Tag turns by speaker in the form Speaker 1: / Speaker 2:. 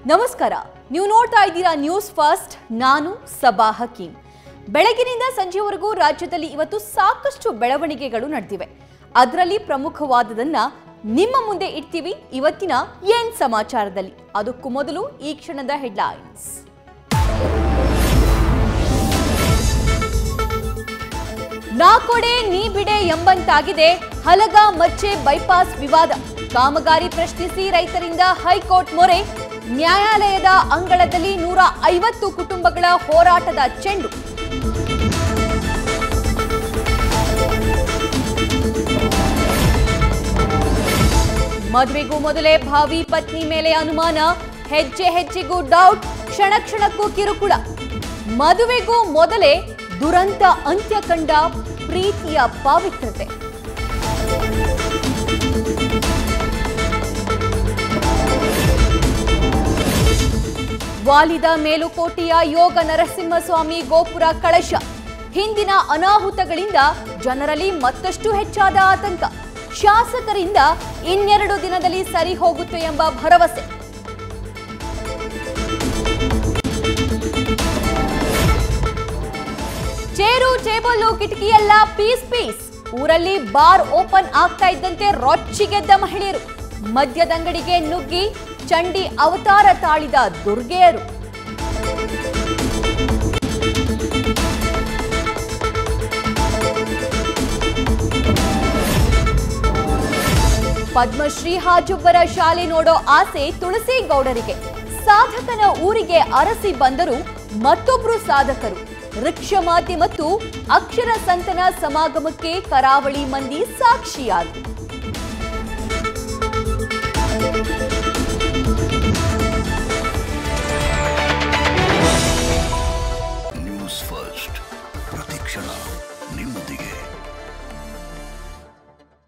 Speaker 1: ನಮಸ್ಕಾರ ನೀವು ನೋಡ್ತಾ ಇದ್ದೀರಾ ನ್ಯೂಸ್ ಫಸ್ಟ್ ನಾನು ಸಬಾ ಹಕೀಂ ಬೆಳಗಿನಿಂದ ಸಂಜೆವರೆಗೂ ರಾಜ್ಯದಲ್ಲಿ ಇವತ್ತು ಸಾಕಷ್ಟು ಬೆಳವಣಿಗೆಗಳು ನಡೆದಿವೆ ಅದರಲ್ಲಿ ಪ್ರಮುಖವಾದದನ್ನ ನಿಮ್ಮ ಮುಂದೆ ಇಡ್ತೀವಿ ಇವತ್ತಿನ ಏನ್ ಸಮಾಚಾರದಲ್ಲಿ ಅದಕ್ಕೂ ಮೊದಲು ಈ ಕ್ಷಣದ ಹೆಡ್ಲೈನ್ಸ್ ನಾ ಕೊಡೆ ನೀ ಬಿಡೆ ಎಂಬಂತಾಗಿದೆ ಹಲಗ ಮಚ್ಚೆ ಬೈಪಾಸ್ ವಿವಾದ ಕಾಮಗಾರಿ ಪ್ರಶ್ನಿಸಿ ರೈತರಿಂದ ಹೈಕೋರ್ಟ್ ಮೊರೆ ನ್ಯಾಯಾಲಯದ ಅಂಗಳದಲ್ಲಿ ನೂರ ಐವತ್ತು ಕುಟುಂಬಗಳ ಹೋರಾಟದ ಚೆಂಡು ಮದುವೆಗೂ ಮೊದಲೇ ಭಾವಿ ಪತ್ನಿ ಮೇಲೆ ಅನುಮಾನ ಹೆಜ್ಜೆ ಹೆಜ್ಜೆಗೂ ಡೌಟ್ ಕ್ಷಣ ಕ್ಷಣಕ್ಕೂ ಕಿರುಕುಳ ಮದುವೆಗೂ ಮೊದಲೇ ದುರಂತ ಅಂತ್ಯ ಕಂಡ ಪ್ರೀತಿಯ ಪಾವಿತ್ರತೆ ವಾಲಿದ ಮೇಲುಕೋಟೆಯ ಯೋಗ ನರಸಿಂಹಸ್ವಾಮಿ ಗೋಪುರ ಕಳಶ ಹಿಂದಿನ ಅನಾಹುತಗಳಿಂದ ಜನರಲ್ಲಿ ಮತ್ತಷ್ಟು ಹೆಚ್ಚಾದ ಆತಂಕ ಶಾಸಕರಿಂದ ಇನ್ನೆರಡು ದಿನದಲ್ಲಿ ಸರಿ ಹೋಗುತ್ತೆ ಎಂಬ ಭರವಸೆ ಚೇರು ಟೇಬಲ್ ಕಿಟಕಿಯೆಲ್ಲ ಪೀಸ್ ಪೀಸ್ ಊರಲ್ಲಿ ಬಾರ್ ಓಪನ್ ಆಗ್ತಾ ಇದ್ದಂತೆ ರೊಚ್ಚಿಗೆದ್ದ ಮಹಿಳೆಯರು ಮದ್ಯದಂಗಡಿಗೆ ನುಗ್ಗಿ ಚಂಡಿ ಅವತಾರ ತಾಳಿದ ದುರ್ಗೆಯರು ಪದ್ಮಶ್ರೀ ಹಾಜೊಬ್ಬರ ಶಾಲೆ ನೋಡೋ ಆಸೆ ತುಳಸಿ ಗೌಡರಿಗೆ ಸಾಧಕನ ಊರಿಗೆ ಅರಸಿ ಬಂದರು ಮತ್ತೊಬ್ರು ಸಾಧಕರು ವೃಕ್ಷಮಾತೆ ಮತ್ತು ಅಕ್ಷರ ಸಂತನ ಸಮಾಗಮಕ್ಕೆ ಕರಾವಳಿ ಮಂದಿ ಸಾಕ್ಷಿಯಾದರು
Speaker 2: ನ್ಯೂಸ್ ಫಸ್ಟ್ ಪ್ರತಿಕ್ಷಣ ನಿಮ್ಮದೇ